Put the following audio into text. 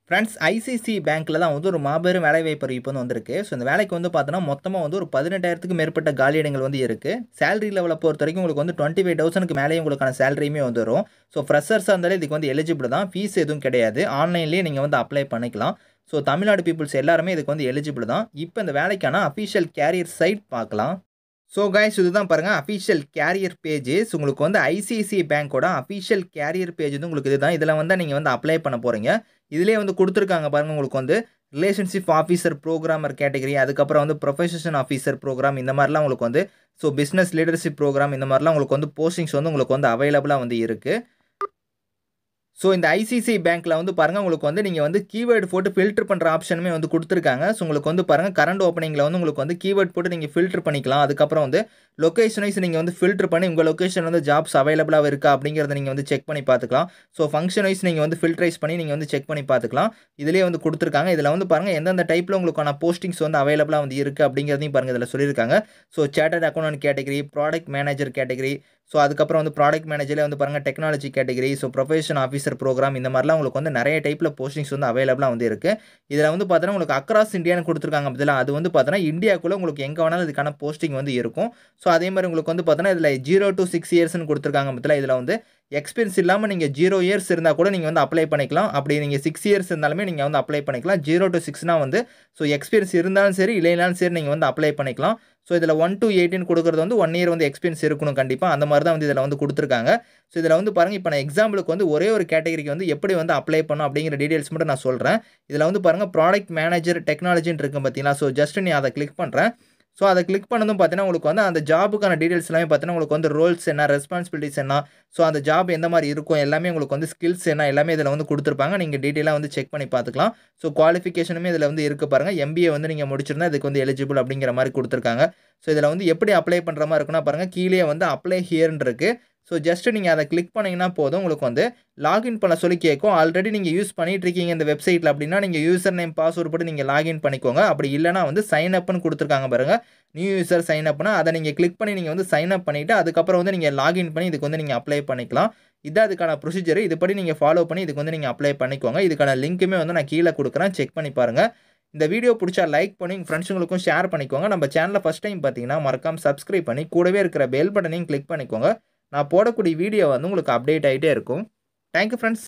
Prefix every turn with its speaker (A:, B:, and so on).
A: friends ICC பேங்க்கில் தான் வந்து ஒரு மாபெரும் வேலைவாய்ப்பு அறிவிப்பு வந்து வந்திருக்கு ஸோ இந்த வேலைக்கு வந்து பார்த்தோன்னா மொத்தமாக வந்து ஒரு பதினெட்டாயிரத்துக்கு மேற்பட்ட காலியிடங்கள் வந்து இருக்குது சேலரி லெவலை பொறுத்த வரைக்கும் உங்களுக்கு வந்து டுவெண்ட்டி ஃபைவ் தௌசண்ட்க்கு மேலேயும் உங்களுக்கான சேலரியுமே வந்து வரும் ஸோ ஃப்ரெஷர்ஸாக இருந்தாலே இதுக்கு வந்து எலிஜிபிள் தான் ஃபீஸ் எதுவும் கிடையாது ஆன்லைன்லேயே நீங்கள் வந்து அப்ளை பண்ணிக்கலாம் ஸோ தமிழ்நாடு பீப்புள்ஸ் எல்லாருமே இதுக்கு வந்து எலிஜிபிள் தான் இப்போ இந்த வேலைக்கான அஃபிஷியல் கேரியர் சைட் பார்க்கலாம் ஸோ கைஸ் இதுதான் பாருங்கள் அஃபிஷியல் கேரியர் பேஜஸ் உங்களுக்கு வந்து ஐசிஐசிஐ பேங்க்கோட அஃபிஷியல் கேரியர் பேஜ் வந்து உங்களுக்கு இதுதான் இதில் வந்து நீங்கள் வந்து அப்ளை பண்ண போகிறீங்க இதிலே வந்து கொடுத்துருக்காங்க பாருங்கள் உங்களுக்கு வந்து ரிலேஷன்ஷிப் ஆஃபீஸர் ப்ரோக்ராமர் கேட்டகரி அதுக்கப்புறம் வந்து ப்ரொஃபஷனல் ஆஃபீஸர் ப்ரோக்ராம் இந்த மாதிரிலாம் உங்களுக்கு வந்து ஸோ பிஸ்னஸ் லீடர்ஷிப் ப்ரோக்ராம் இந்த மாதிரிலாம் உங்களுக்கு வந்து போஸ்டிங்ஸ் வந்து உங்களுக்கு வந்து அவைலபிளாக வந்து இருக்குது ஸோ இந்த ஐசிசி பேங்க்கில் வந்து பாருங்கள் உங்களுக்கு வந்து நீங்கள் வந்து கீவேர்டு போட்டு ஃபில்டர் பண்ணுற ஆப்ஷனுமே வந்து கொடுத்துருக்காங்க ஸோ உங்களுக்கு வந்து பாருங்கள் கரண்ட் ஓப்பனிங்கில் வந்து உங்களுக்கு வந்து கீவேர்ட் போட்டு நீங்கள் ஃபில்டர் பண்ணிக்கலாம் அதுக்கப்புறம் வந்து லொக்கேஷன் வைஸ் நீங்கள் வந்து ஃபில்டர் பண்ணி உங்கள் லொக்கேஷன் வந்து ஜாப்ஸ் அவைலபிளாக இருக்கா அப்படிங்கிறத நீங்கள் வந்து செக் பண்ணி பார்த்துக்கலாம் ஸோ ஃபங்க்ஷன் வைஸ் நீங்கள் வந்து ஃபில்டரைஸ் பண்ணி நீங்கள் வந்து செக் பண்ணி பார்த்துக்கலாம் இதிலே வந்து கொடுத்துருக்காங்க இதில் வந்து பாருங்கள் எந்தெந்த டைப்பில் உங்களுக்கான போஸ்டிங்ஸ் வந்து அவைலபிளாக வந்து இருக்குது அப்படிங்கிறதையும் பாருங்கள் இதில் சொல்லியிருக்காங்க so chartered account category product manager category so அதுக்கப்புறம் வந்து ப்ராடக்ட் மேனேஜரில் வந்து பாருங்கள் technology category so profession officer programme இந்த மாதிரிலாம் உங்களுக்கு வந்து நிறைய டைப்பில் போஸ்டிங்ஸ் வந்து அவைலபிளாக வந்து இருக்குது இதில் வந்து பார்த்தோன்னா உங்களுக்கு அக்ராஸ் இந்தியான்னு கொடுத்துருக்காங்க பதில் அது வந்து பார்த்தோன்னா இந்தியாக்குள்ளே உங்களுக்கு எங்கே வேணாலும் இதுக்கான போஸ்டிங் வந்து இருக்கும் ஸோ அதே மாதிரி உங்களுக்கு வந்து பார்த்தோன்னா இதில் ஜீரோ டு சிக்ஸ் இயர்ஸ்னு கொடுத்துருக்காங்க பதில் இதில் வந்து எக்ஸ்பீரியன்ஸ் இல்லாமல் நீங்கள் ஜீரோ இயர்ஸ் இருந்தால் கூட நீங்கள் வந்து அப்ளை பண்ணிக்கலாம் அப்படி நீங்கள் சிக்ஸ் இயர்ஸ் இருந்தாலுமே நீங்கள் வந்து அப்ளை பண்ணிக்கலாம் ஜீரோ டு சிக்ஸ்னால் வந்து ஸோ எக்ஸ்பீரியன்ஸ் இருந்தாலும் சரி இல்லைனாலும் சரி நீங்கள் வந்து அப்ளை பண்ணிக்கலாம் ஸோ இதில் ஒன் டு எயிட்டின் கொடுக்குறது வந்து ஒன் இயர் வந்து எக்ஸ்பீரியன்ஸ் இருக்கணும் கண்டிப்பாக அந்த மாதிரி தான் வந்து இதில் வந்து கொடுத்துருக்காங்க ஸோ இதில் வந்து பாருங்கள் இப்போ நான் எக்ஸாம்பிளுக்கு வந்து ஒரே ஒரு கேட்டகரிக்கு வந்து எப்படி வந்து அப்ளை பண்ணும் அப்படிங்கிற டீடைல்ஸ் மட்டும் நான் சொல்கிறேன் இதில் வந்து பாருங்கள் ப்ராடக்ட் மேனேஜர் டெக்னாலஜின்னு இருக்கும் பார்த்தீங்களா ஸோ ஜஸ்ட் நீ அதை கிளிக் பண்ணுறேன் ஸோ அதை கிளிக் பண்ணதும் பார்த்தீங்கன்னா உங்களுக்கு வந்து அந்த ஜாபுக்கான டீடைல்ஸ் எல்லாமே பார்த்தீங்கன்னா உங்களுக்கு வந்து ரோல்ஸ் என்ன ரெஸ்பான்சிபிலிட்டிஸ் என்ன ஸோ அந்த ஜாப் எந்த மாதிரி இருக்கும் எல்லாமே உங்களுக்கு வந்து ஸ்கில்ஸ் என்ன எல்லாமே இதில் வந்து கொடுத்துருப்பாங்க நீங்கள் டீட்டெயிலாக வந்து செக் பண்ணி பார்த்துக்கலாம் ஸோ குவாலிஃபிகேஷனுமே இதில் வந்து இருக்குது பாருங்கள் எம்பிஏ வந்து நீங்கள் முடிச்சிருந்தா இதுக்கு வந்து எலிஜிபிள் அப்படிங்கிற மாதிரி கொடுத்துருக்காங்க ஸோ இதில் வந்து எப்படி அப்ளை பண்ணுற மாதிரி இருக்குன்னா பாருங்கள் கீழே வந்து அப்ளை ஹியர்னு இருக்குது ஸோ ஜஸ்ட் நீங்கள் அதை கிளிக் பண்ணிங்கன்னா போதும் உங்களுக்கு வந்து லாகின் பண்ண சொல்லி கேட்கும் ஆல்ரெடி நீங்கள் யூஸ் பண்ணிட்டு இருக்கீங்க இந்த வெப்சைட்டில் அப்படின்னா நீங்கள் யூசர் நேம் பாஸ்வேர்டு போட்டு நீங்கள் லாகின் பண்ணிக்கோங்க அப்படி இல்லைனா வந்து சைன் அப்னு கொடுத்துருக்காங்க பாருங்கள் நியூ யூசர் சைன் அப்னா அதை நீங்கள் கிளிக் பண்ணி நீங்கள் வந்து சைன் அப் பண்ணிவிட்டு அதுக்கப்புறம் வந்து நீங்கள் லாகின் பண்ணி இதுக்கு வந்து நீங்கள் அப்ளை பண்ணிக்கலாம் இதான் அதுக்கான ப்ரொசீஜர் இதுபடி நீங்கள் ஃபாலோ பண்ணி இதுக்கு வந்து நீங்கள் அப்ளை பண்ணிக்கோங்க இதுக்கான லிங்க்குமே வந்து நான் கீழே கொடுக்குறேன் செக் பண்ணி பாருங்கள் இந்த வீடியோ பிடிச்சா லைக் பண்ணி உங்கள் ஃப்ரெண்ட்ஸுங்களுக்கும் ஷேர் பண்ணிக்கோங்க நம்ம சேனலில் ஃபஸ்ட் டைம் பார்த்தீங்கன்னா மறக்காம சப்ஸ்கிரைப் பண்ணி கூடவே இருக்கிற பெல் பட்டனையும் கிளிக் பண்ணிக்கோங்க நான் போடக்கூடிய வீடியோ வந்து உங்களுக்கு அப்டேட் ஆகிட்டே இருக்கும் தேங்க்யூ ஃப்ரெண்ட்ஸ்